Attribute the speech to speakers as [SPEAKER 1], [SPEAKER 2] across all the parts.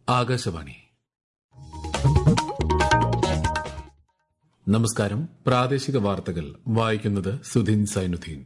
[SPEAKER 1] ആകാശവാണി നമസ്കാരം പ്രാദേശിക വാർത്തകൾ വായിക്കുന്നത് സുധിൻ സൈനുദ്ദീൻ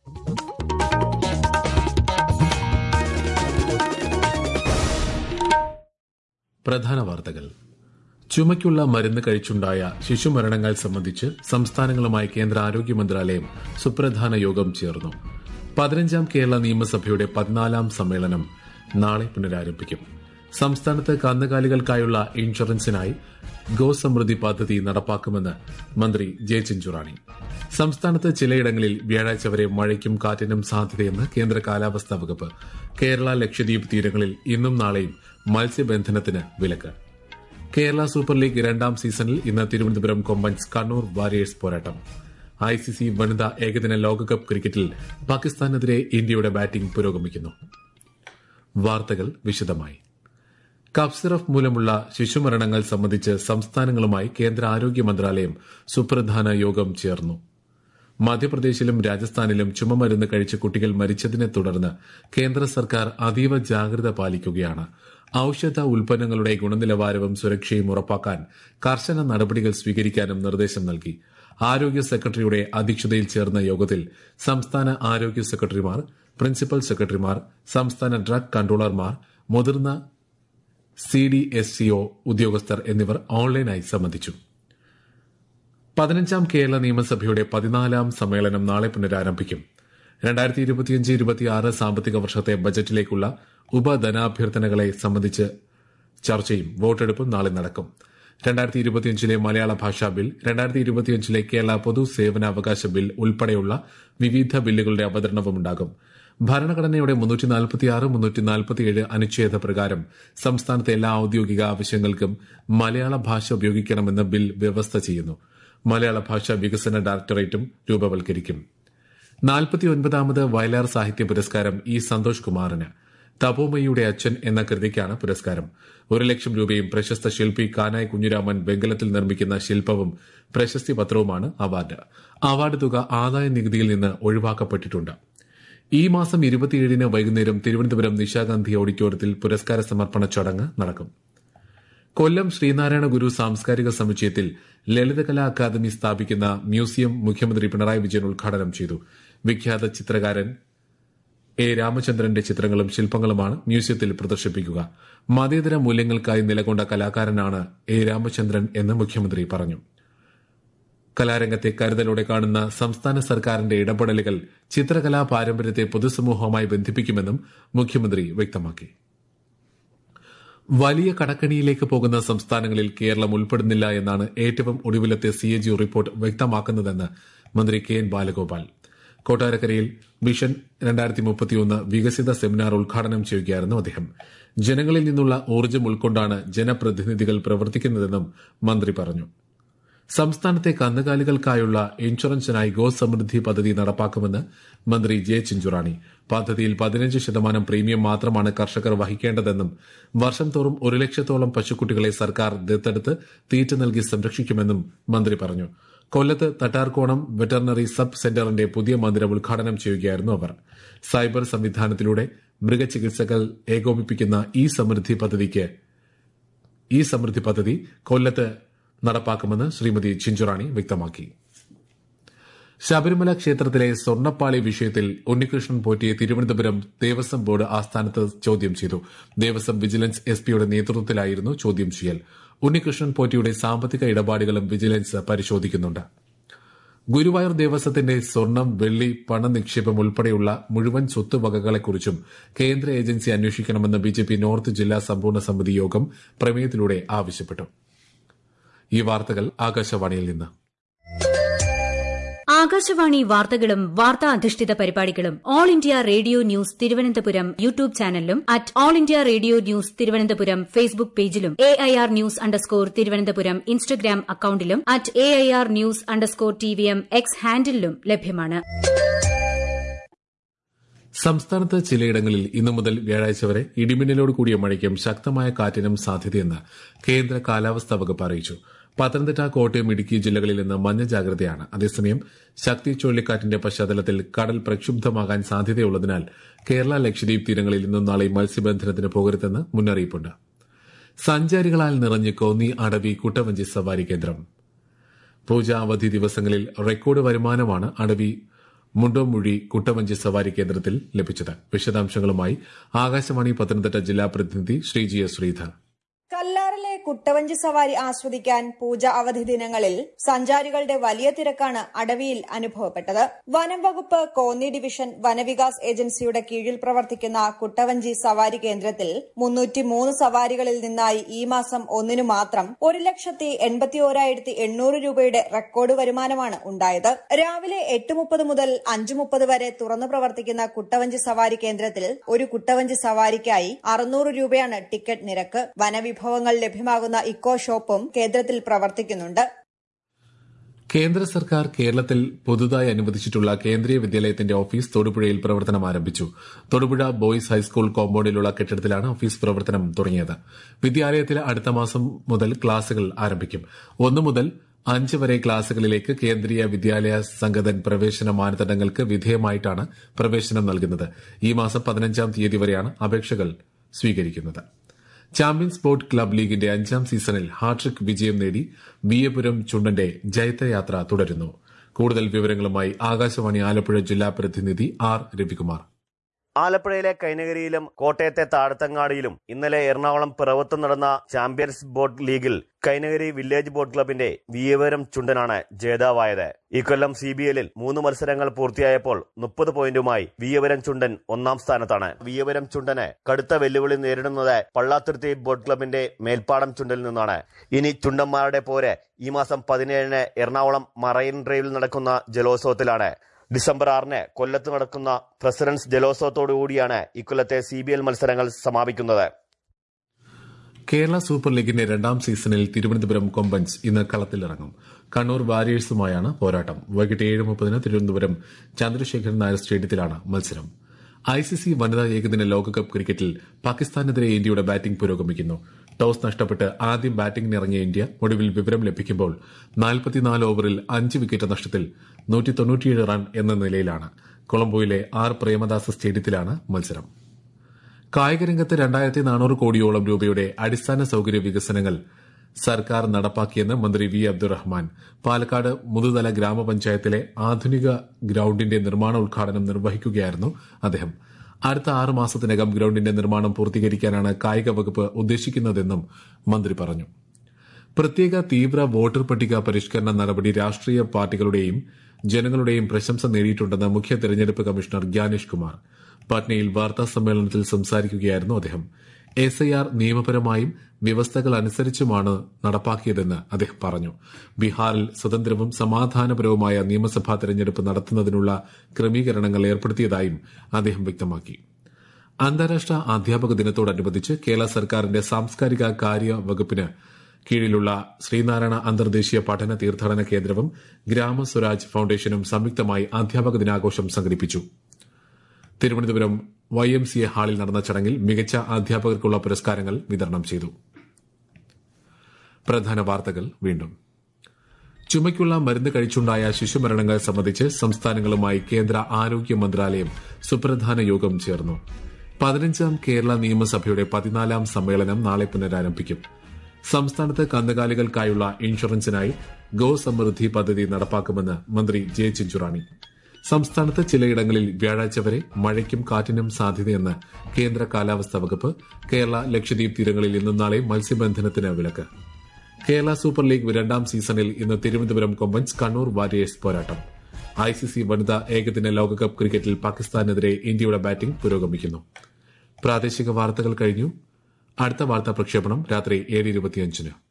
[SPEAKER 1] പ്രധാന വാർത്തകൾ ചുമയ്ക്കുള്ള മരുന്ന് കഴിച്ചുണ്ടായ ശിശുമരണങ്ങൾ സംബന്ധിച്ച് സംസ്ഥാനങ്ങളുമായി കേന്ദ്ര ആരോഗ്യ മന്ത്രാലയം സുപ്രധാന യോഗം ചേർന്നു പതിനഞ്ചാം കേരള നിയമസഭയുടെ പതിനാലാം സമ്മേളനം നാളെ പുനരാരംഭിക്കും സംസ്ഥാനത്ത് കന്നുകാലികൾക്കായുള്ള ഇൻഷുറൻസിനായി ഗോസമൃദ്ധി പദ്ധതി നടപ്പാക്കുമെന്ന് മന്ത്രി ജെ ചിഞ്ചുറാണി സംസ്ഥാനത്ത് ചിലയിടങ്ങളിൽ വ്യാഴാഴ്ച വരെ മഴയ്ക്കും കാറ്റിനും സാധ്യതയെന്ന് കേന്ദ്ര കാലാവസ്ഥാ വകുപ്പ് കേരള ലക്ഷദ്വീപ് തീരങ്ങളിൽ ഇന്നും നാളെയും മത്സ്യബന്ധനത്തിന് വിലക്ക് കേരള സൂപ്പർ ലീഗ് രണ്ടാം സീസണിൽ ഇന്ന് തിരുവനന്തപുരം കൊമ്പൻസ് കണ്ണൂർ വാരിയേഴ്സ് പോരാട്ടം ഐസിസി വനിതാ ഏകദിന ലോകകപ്പ് ക്രിക്കറ്റിൽ പാകിസ്ഥാനെതിരെ ഇന്ത്യയുടെ ബാറ്റിംഗ് പുരോഗമിക്കുന്നു വാർത്തകൾ വിശദമായി കഫ് സിറപ്പ് മൂലമുള്ള ശിശുമരണങ്ങൾ സംബന്ധിച്ച് സംസ്ഥാനങ്ങളുമായി കേന്ദ്ര ആരോഗ്യ മന്ത്രാലയം സുപ്രധാന യോഗം ചേർന്നു മധ്യപ്രദേശിലും രാജസ്ഥാനിലും ചുമമരുന്ന് കഴിച്ച് കുട്ടികൾ മരിച്ചതിനെ തുടർന്ന് കേന്ദ്ര സർക്കാർ അതീവ ജാഗ്രത പാലിക്കുകയാണ് ഔഷധ ഉൽപ്പന്നങ്ങളുടെ ഗുണനിലവാരവും സുരക്ഷയും ഉറപ്പാക്കാൻ കർശന നടപടികൾ സ്വീകരിക്കാനും നിർദ്ദേശം നൽകി ആരോഗ്യ സെക്രട്ടറിയുടെ അധ്യക്ഷതയിൽ ചേർന്ന യോഗത്തിൽ സംസ്ഥാന ആരോഗ്യ സെക്രട്ടറിമാർ പ്രിൻസിപ്പൽ സെക്രട്ടറിമാർ സംസ്ഥാന ഡ്രഗ് കൺട്രോളർമാർ മുതിർന്ന സി ഡി എസ് സിഒ ഉദ്യോഗസ്ഥർ എന്നിവർ ഓൺലൈനായി സംബന്ധിച്ചു പതിനഞ്ചാം കേരള നിയമസഭയുടെ പതിനാലാം സമ്മേളനം നാളെ പുനരാരംഭിക്കും രണ്ടായിരത്തി ഇരുപത്തിയഞ്ച് ഇരുപത്തിയാറ് സാമ്പത്തിക വർഷത്തെ ബജറ്റിലേക്കുള്ള ഉപധനാഭ്യർത്ഥനകളെ സംബന്ധിച്ച് ചർച്ചയും വോട്ടെടുപ്പും നാളെ നടക്കും രണ്ടായിരത്തി ഇരുപത്തിയഞ്ചിലെ മലയാള ഭാഷാ ബിൽ രണ്ടായിരത്തി ഇരുപത്തിയഞ്ചിലെ കേരള പൊതു സേവനാവകാശ ബിൽ ഉൾപ്പെടെയുള്ള വിവിധ ബില്ലുകളുടെ അവതരണവും ഉണ്ടാകും ഭരണഘടനയുടെ മുന്നൂറ്റി നാൽപ്പത്തിയാറ് മുന്നൂറ്റി നാൽപ്പത്തിയേഴ് അനുച്ഛേദ പ്രകാരം സംസ്ഥാനത്തെ എല്ലാ ഔദ്യോഗിക ആവശ്യങ്ങൾക്കും മലയാള ഭാഷ ഉപയോഗിക്കണമെന്ന് ബിൽ വ്യവസ്ഥ ചെയ്യുന്നു മലയാള ഭാഷാ വികസന ഡയറക്ടറേറ്റും രൂപവൽക്കരിക്കും നാൽപ്പത്തിയൊൻപതാമത് വയലാർ സാഹിത്യ പുരസ്കാരം ഇ സന്തോഷ് കുമാറിന് തപോമയുടെ അച്ഛൻ എന്ന കൃതിക്കാണ് പുരസ്കാരം ഒരു ലക്ഷം രൂപയും പ്രശസ്ത ശില്പി കാനായി കുഞ്ഞിരാമൻ വെങ്കലത്തിൽ നിർമ്മിക്കുന്ന ശില്പവും പ്രശസ്തി പത്രവുമാണ് അവാർഡ് അവാർഡ് തുക ആദായ നികുതിയിൽ നിന്ന് ഒഴിവാക്കപ്പെട്ടിട്ടുണ്ട് ഈ മാസം ഇരുപത്തിയേഴിന് വൈകുന്നേരം തിരുവനന്തപുരം നിശാഗാന്ധി ഓഡിറ്റോറിയത്തിൽ പുരസ്കാര സമർപ്പണ ചടങ്ങ് നടക്കും കൊല്ലം ശ്രീനാരായണ ഗുരു സാംസ്കാരിക സമുച്ചയത്തിൽ ലളിതകലാ അക്കാദമി സ്ഥാപിക്കുന്ന മ്യൂസിയം മുഖ്യമന്ത്രി പിണറായി വിജയൻ ഉദ്ഘാടനം ചെയ്തു വിഖ്യാത ചിത്രകാരൻ എ രാമചന്ദ്രന്റെ ചിത്രങ്ങളും ശില്പങ്ങളുമാണ് മ്യൂസിയത്തിൽ പ്രദർശിപ്പിക്കുക മതേതര മൂല്യങ്ങൾക്കായി നിലകൊണ്ട കലാകാരനാണ് എ രാമചന്ദ്രൻ എന്ന് മുഖ്യമന്ത്രി പറഞ്ഞു കലാരംഗത്തെ കരുതലോടെ കാണുന്ന സംസ്ഥാന സർക്കാരിന്റെ ഇടപെടലുകൾ ചിത്രകലാ പാരമ്പര്യത്തെ പൊതുസമൂഹവുമായി ബന്ധിപ്പിക്കുമെന്നും മുഖ്യമന്ത്രി വ്യക്തമാക്കി വലിയ കടക്കണിയിലേക്ക് പോകുന്ന സംസ്ഥാനങ്ങളിൽ കേരളം ഉൾപ്പെടുന്നില്ല എന്നാണ് ഏറ്റവും ഒടുവിലത്തെ സിഎജി റിപ്പോർട്ട് വ്യക്തമാക്കുന്നതെന്ന് മന്ത്രി കെ എൻ ബാലഗോപാൽ കൊട്ടാരക്കരയിൽ വിഷൻ രണ്ടായിരത്തി മുപ്പത്തിയൊന്ന് വികസിത സെമിനാർ ഉദ്ഘാടനം ചെയ്യുകയായിരുന്നു അദ്ദേഹം ജനങ്ങളിൽ നിന്നുള്ള ഊർജ്ജം ഉൾക്കൊണ്ടാണ് ജനപ്രതിനിധികൾ പ്രവർത്തിക്കുന്നതെന്നും മന്ത്രി പറഞ്ഞു സംസ്ഥാനത്തെ കന്നുകാലികൾക്കായുള്ള ഇൻഷുറൻസിനായി ഗോസമൃദ്ധി പദ്ധതി നടപ്പാക്കുമെന്ന് മന്ത്രി ജെ ചിഞ്ചുറാണി പദ്ധതിയിൽ പതിനഞ്ച് ശതമാനം പ്രീമിയം മാത്രമാണ് കർഷകർ വഹിക്കേണ്ടതെന്നും വർഷം തോറും ഒരു ലക്ഷത്തോളം പശുക്കുട്ടികളെ സർക്കാർ ദത്തെടുത്ത് തീറ്റ നൽകി സംരക്ഷിക്കുമെന്നും മന്ത്രി പറഞ്ഞു കൊല്ലത്ത് തട്ടാർക്കോണം വെറ്ററിനറി സബ് സെന്ററിന്റെ പുതിയ മന്ദിരം ഉദ്ഘാടനം ചെയ്യുകയായിരുന്നു അവർ സൈബർ സംവിധാനത്തിലൂടെ മൃഗചികിത്സകൾ ഏകോപിപ്പിക്കുന്ന ഈ സമൃദ്ധി പദ്ധതിക്ക് ഈ സമൃദ്ധി പദ്ധതി കൊല്ലത്ത് നടപ്പാക്കുമെന്ന് ശ്രീമതി ചിഞ്ചുറാണി വ്യക്തമാക്കി ശബരിമല ക്ഷേത്രത്തിലെ സ്വർണ്ണപ്പാളി വിഷയത്തിൽ ഉണ്ണികൃഷ്ണൻ പോറ്റിയെ തിരുവനന്തപുരം ദേവസ്വം ബോർഡ് ആസ്ഥാനത്ത് ചോദ്യം ചെയ്തു ദേവസ്വം വിജിലൻസ് എസ് പിയുടെ നേതൃത്വത്തിലായിരുന്നു ചോദ്യം ചെയ്യൽ ഉണ്ണികൃഷ്ണൻ പോറ്റിയുടെ സാമ്പത്തിക ഇടപാടുകളും വിജിലൻസ് പരിശോധിക്കുന്നുണ്ട് ഗുരുവായൂർ ദേവസ്വത്തിന്റെ സ്വർണം വെള്ളി പണനിക്ഷേപം ഉൾപ്പെടെയുള്ള മുഴുവൻ സ്വത്തുവകകളെക്കുറിച്ചും കേന്ദ്ര ഏജൻസി അന്വേഷിക്കണമെന്ന് ബിജെപി നോർത്ത് ജില്ലാ സമ്പൂർണ്ണ സമിതി യോഗം പ്രമേയത്തിലൂടെ ആവശ്യപ്പെട്ടു ഈ വാർത്തകൾ ആകാശവാണിയിൽ നിന്ന്
[SPEAKER 2] ആകാശവാണി വാർത്തകളും വാർത്താ അധിഷ്ഠിത പരിപാടികളും all India radio news Thiruvananthapuram YouTube ചാനലിലും at all India radio news Thiruvananthapuram Facebook പേജിലും A I R news underscore Thiruvananthapuram Instagram അക്കൌണ്ടിലും at A I R news underscore T V M X ഹാൻഡിലും ലഭ്യമാണ്
[SPEAKER 1] സംസ്ഥാനത്ത് ചിലയിടങ്ങളിൽ ഇന്നു മുതൽ വ്യാഴാഴ്ച വരെ ഇടിമിന്നലോട് കൂടിയ മഴയ്ക്കും ശക്തമായ കാറ്റിനും സാധ്യതയെന്ന് കേന്ദ്ര കാലാവസ്ഥാ വകുപ്പ് അറിയിച്ചു പത്തനംതിട്ട കോട്ടയം ഇടുക്കി ജില്ലകളിൽ ഇന്ന് മഞ്ഞ ജാഗ്രതയാണ് അതേസമയം ശക്തി ചുഴലിക്കാറ്റിന്റെ പശ്ചാത്തലത്തിൽ കടൽ പ്രക്ഷുബ്ധമാകാൻ സാധ്യതയുള്ളതിനാൽ കേരള ലക്ഷദ്വീപ് തീരങ്ങളിൽ ഇന്നും നാളെയും മത്സ്യബന്ധനത്തിന് പോകരുതെന്ന് മുന്നറിയിപ്പുണ്ട് സഞ്ചാരികളാൽ നിറഞ്ഞ് കോന്നി അടവി കുട്ടവഞ്ചി സവാരി കേന്ദ്രം പൂജ അവധി ദിവസങ്ങളിൽ റെക്കോർഡ് വരുമാനമാണ് അടവി മുണ്ടോമുഴി കുട്ടവഞ്ചി സവാരി കേന്ദ്രത്തിൽ ലഭിച്ചത് വിശദാംശങ്ങളുമായി ആകാശവാണി പത്തനംതിട്ട ജില്ലാ പ്രതിനിധി ശ്രീജി എസ് ശ്രീധർ
[SPEAKER 3] കല്ലാറിലെ കുട്ടവഞ്ചി സവാരി ആസ്വദിക്കാൻ പൂജ അവധി ദിനങ്ങളിൽ സഞ്ചാരികളുടെ വലിയ തിരക്കാണ് അടവിയിൽ അനുഭവപ്പെട്ടത് വനം വകുപ്പ് കോന്നി ഡിവിഷൻ വനവികാസ് ഏജൻസിയുടെ കീഴിൽ പ്രവർത്തിക്കുന്ന കുട്ടവഞ്ചി സവാരി കേന്ദ്രത്തിൽ മുന്നൂറ്റിമൂന്ന് സവാരികളിൽ നിന്നായി ഈ മാസം ഒന്നിനു മാത്രം ഒരു ലക്ഷത്തി എൺപത്തി ഓരായിരത്തി എണ്ണൂറ് രൂപയുടെ റെക്കോർഡ് വരുമാനമാണ് ഉണ്ടായത് രാവിലെ എട്ട് മുപ്പത് മുതൽ അഞ്ച് മുപ്പത് വരെ തുറന്നു പ്രവർത്തിക്കുന്ന കുട്ടവഞ്ചി സവാരി കേന്ദ്രത്തിൽ ഒരു കുട്ടവഞ്ചി സവാരിക്കായി അറുന്നൂറ് രൂപയാണ് ടിക്കറ്റ് നിരക്ക് വനവിഭവങ്ങൾ ലഭ്യമാകുന്ന ഇക്കോ ഷോപ്പും കേന്ദ്രത്തിൽ പ്രവർത്തിക്കുന്നുണ്ട്
[SPEAKER 1] കേന്ദ്ര സർക്കാർ കേരളത്തിൽ പുതുതായി അനുവദിച്ചിട്ടുള്ള കേന്ദ്രീയ വിദ്യാലയത്തിന്റെ ഓഫീസ് തൊടുപുഴയിൽ പ്രവർത്തനം ആരംഭിച്ചു തൊടുപുഴ ബോയ്സ് ഹൈസ്കൂൾ കോമ്പൌണ്ടിലുള്ള കെട്ടിടത്തിലാണ് ഓഫീസ് പ്രവർത്തനം തുടങ്ങിയത് വിദ്യാലയത്തിൽ അടുത്ത മാസം മുതൽ ക്ലാസുകൾ ആരംഭിക്കും ഒന്നു മുതൽ അഞ്ച് വരെ ക്ലാസുകളിലേക്ക് കേന്ദ്രീയ വിദ്യാലയ സംഗതൻ പ്രവേശന മാനദണ്ഡങ്ങൾക്ക് വിധേയമായിട്ടാണ് പ്രവേശനം നൽകുന്നത് ഈ മാസം പതിനഞ്ചാം തീയതി വരെയാണ് അപേക്ഷകൾ സ്വീകരിക്കുന്നത് ചാമ്പ്യൻസ് ബോട്ട് ക്ലബ് ലീഗിന്റെ അഞ്ചാം സീസണിൽ ഹാട്രിക് വിജയം നേടി വിയപുരം ചുണ്ടന്റെ ജൈത്രയാത്ര തുടരുന്നു കൂടുതൽ വിവരങ്ങളുമായി ആകാശവാണി ആലപ്പുഴ ജില്ലാ പ്രതിനിധി ആർ രവികുമാർ
[SPEAKER 4] ആലപ്പുഴയിലെ കൈനഗരിയിലും കോട്ടയത്തെ താഴത്തങ്ങാടിയിലും ഇന്നലെ എറണാകുളം പിറവത്ത് നടന്ന ചാമ്പ്യൻസ് ബോട്ട് ലീഗിൽ കൈനഗരി വില്ലേജ് ബോട്ട് ക്ലബിന്റെ വിയവരം ചുണ്ടനാണ് ജേതാവായത് ഇക്കൊല്ലം സി ബി എല്ലിൽ മൂന്ന് മത്സരങ്ങൾ പൂർത്തിയായപ്പോൾ മുപ്പത് പോയിന്റുമായി വിയവരം ചുണ്ടൻ ഒന്നാം സ്ഥാനത്താണ് വിയവരം ചുണ്ടന് കടുത്ത വെല്ലുവിളി നേരിടുന്നത് പള്ളാത്തുരുത്തി ബോട്ട് ക്ലബിന്റെ മേൽപ്പാടം ചുണ്ടൽ നിന്നാണ് ഇനി ചുണ്ടന്മാരുടെ പോര് ഈ മാസം പതിനേഴിന് എറണാകുളം മറൈൻ ഡ്രൈവിൽ നടക്കുന്ന ജലോത്സവത്തിലാണ് ഡിസംബർ ആറിന് കൊല്ലത്ത് നടക്കുന്ന പ്രസിഡന്റ്സ് ജലോത്സവത്തോടുകൂടിയാണ് ഇക്കൊല്ലത്തെ സി ബി എൽ മത്സരങ്ങൾ സമാപിക്കുന്നത്
[SPEAKER 1] കേരള സൂപ്പർ ലീഗിന്റെ രണ്ടാം സീസണിൽ തിരുവനന്തപുരം കൊമ്പൻസ് ഇന്ന് കളത്തിലിറങ്ങും കണ്ണൂർ വാരിയേഴ്സുമായാണ് പോരാട്ടം വൈകിട്ട് ഏഴ് മുപ്പതിന് തിരുവനന്തപുരം ചന്ദ്രശേഖരൻ നായർ സ്റ്റേഡിയത്തിലാണ് മത്സരം ഐസിസി വനിതാ ഏകദിന ലോകകപ്പ് ക്രിക്കറ്റിൽ പാകിസ്ഥാനെതിരെ ഇന്ത്യയുടെ ബാറ്റിംഗ് പുരോഗമിക്കുന്നു ടോസ് നഷ്ടപ്പെട്ട് ആദ്യം ബാറ്റിംഗിനിറങ്ങിയ ഇന്ത്യ ഒടുവിൽ വിവരം ലഭിക്കുമ്പോൾ നാൽപ്പത്തിനാല് ഓവറിൽ അഞ്ച് വിക്കറ്റ് നഷ്ടത്തിൽ നൂറ്റി തൊണ്ണൂറ്റിയേഴ് റൺ എന്ന നിലയിലാണ് കൊളംബോയിലെ ആർ പ്രേമദാസ സ്റ്റേഡിയത്തിലാണ് മത്സരം കായികരംഗത്ത് രണ്ടായിരത്തി നാനൂറ് കോടിയോളം രൂപയുടെ അടിസ്ഥാന സൌകര്യ വികസനങ്ങൾ സർക്കാർ നടപ്പാക്കിയെന്ന് മന്ത്രി വി അബ്ദുറഹ്മാൻ പാലക്കാട് മുതുതല ഗ്രാമപഞ്ചായത്തിലെ ആധുനിക ഗ്രൌണ്ടിന്റെ നിർമ്മാണ ഉദ്ഘാടനം നിർവഹിക്കുകയായിരുന്നു അദ്ദേഹം അടുത്ത ആറ് മാസത്തിനകം ഗ്രൌണ്ടിന്റെ നിർമ്മാണം പൂർത്തീകരിക്കാനാണ് കായിക വകുപ്പ് ഉദ്ദേശിക്കുന്നതെന്നും മന്ത്രി പറഞ്ഞു പ്രത്യേക തീവ്ര വോട്ടർ പട്ടിക പരിഷ്കരണ നടപടി രാഷ്ട്രീയ പാർട്ടികളുടെയും ജനങ്ങളുടെയും പ്രശംസ നേടിയിട്ടുണ്ടെന്ന് മുഖ്യ തെരഞ്ഞെടുപ്പ് കമ്മീഷണർ ഗ്യാനേഷ് കുമാർ പാറ്റ്നയിൽ വാർത്താ സമ്മേളനത്തിൽ സംസാരിക്കുകയായിരുന്നു അദ്ദേഹം എസ് ഐ ആർ നിയമപരമായും വ്യവസ്ഥകൾ അനുസരിച്ചുമാണ് നടപ്പാക്കിയതെന്ന് അദ്ദേഹം പറഞ്ഞു ബീഹാറിൽ സ്വതന്ത്രവും സമാധാനപരവുമായ നിയമസഭാ തെരഞ്ഞെടുപ്പ് നടത്തുന്നതിനുള്ള ക്രമീകരണങ്ങൾ ഏർപ്പെടുത്തിയതായും അദ്ദേഹം വ്യക്തമാക്കി അന്താരാഷ്ട്ര അധ്യാപക ദിനത്തോടനുബന്ധിച്ച് കേരള സർക്കാരിന്റെ സാംസ്കാരിക കാര്യ വകുപ്പിന് കീഴിലുള്ള ശ്രീനാരായണ അന്തർദേശീയ പഠന തീർത്ഥാടന കേന്ദ്രവും ഗ്രാമസ്വരാജ് ഫൌണ്ടേഷനും സംയുക്തമായി അധ്യാപക ദിനാഘോഷം സംഘടിപ്പിച്ചു Thiruvananthapuram Y M C A ഹാളിൽ നടന്ന ചടങ്ങിൽ മികച്ച അധ്യാപകർക്കുള്ള പുരസ്കാരങ്ങൾ വിതരണം ചെയ്തു പ്രധാന വാർത്തകൾ വീണ്ടും ചുമയ്ക്കുള്ള മരുന്ന് കഴിച്ചുണ്ടായ ശിശുമരണങ്ങൾ സംബന്ധിച്ച് സംസ്ഥാനങ്ങളുമായി കേന്ദ്ര ആരോഗ്യ മന്ത്രാലയം സുപ്രധാന യോഗം ചേർന്നു പതിനഞ്ചാം കേരള നിയമസഭയുടെ പതിനാലാം സമ്മേളനം നാളെ പുനരാരംഭിക്കും സംസ്ഥാനത്ത് കന്നുകാലികൾക്കായുള്ള ഇൻഷുറൻസിനായി ഗോ സമൃദ്ധി പദ്ധതി നടപ്പാക്കുമെന്ന് മന്ത്രി ജെ ചിഞ്ചുറാണി സംസ്ഥാനത്ത് ചിലയിടങ്ങളിൽ വ്യാഴാഴ്ച വരെ മഴയ്ക്കും കാറ്റിനും സാധ്യതയെന്ന് കേന്ദ്ര കാലാവസ്ഥാ വകുപ്പ് കേരള ലക്ഷദ്വീപ് തീരങ്ങളിൽ ഇന്നും നാളെ മത്സ്യബന്ധനത്തിന് വിലക്ക് കേരള സൂപ്പർ ലീഗ് രണ്ടാം സീസണിൽ ഇന്ന് തിരുവനന്തപുരം കൊമ്പൻസ് കണ്ണൂർ വാരിയേഴ്സ് പോരാട്ടം ഐസിസി വനിതാ ഏകദിന ലോകകപ്പ് ക്രിക്കറ്റിൽ പാകിസ്ഥാനെതിരെ ഇന്ത്യയുടെ ബാറ്റിംഗ് പുരോഗമിക്കുന്നു പ്രാദേശിക വാർത്തകൾ കഴിഞ്ഞു അടുത്ത വാർത്താ പ്രക്ഷേപണം രാത്രി ഏഴ് ഇരുപത്തിയഞ്ചിന്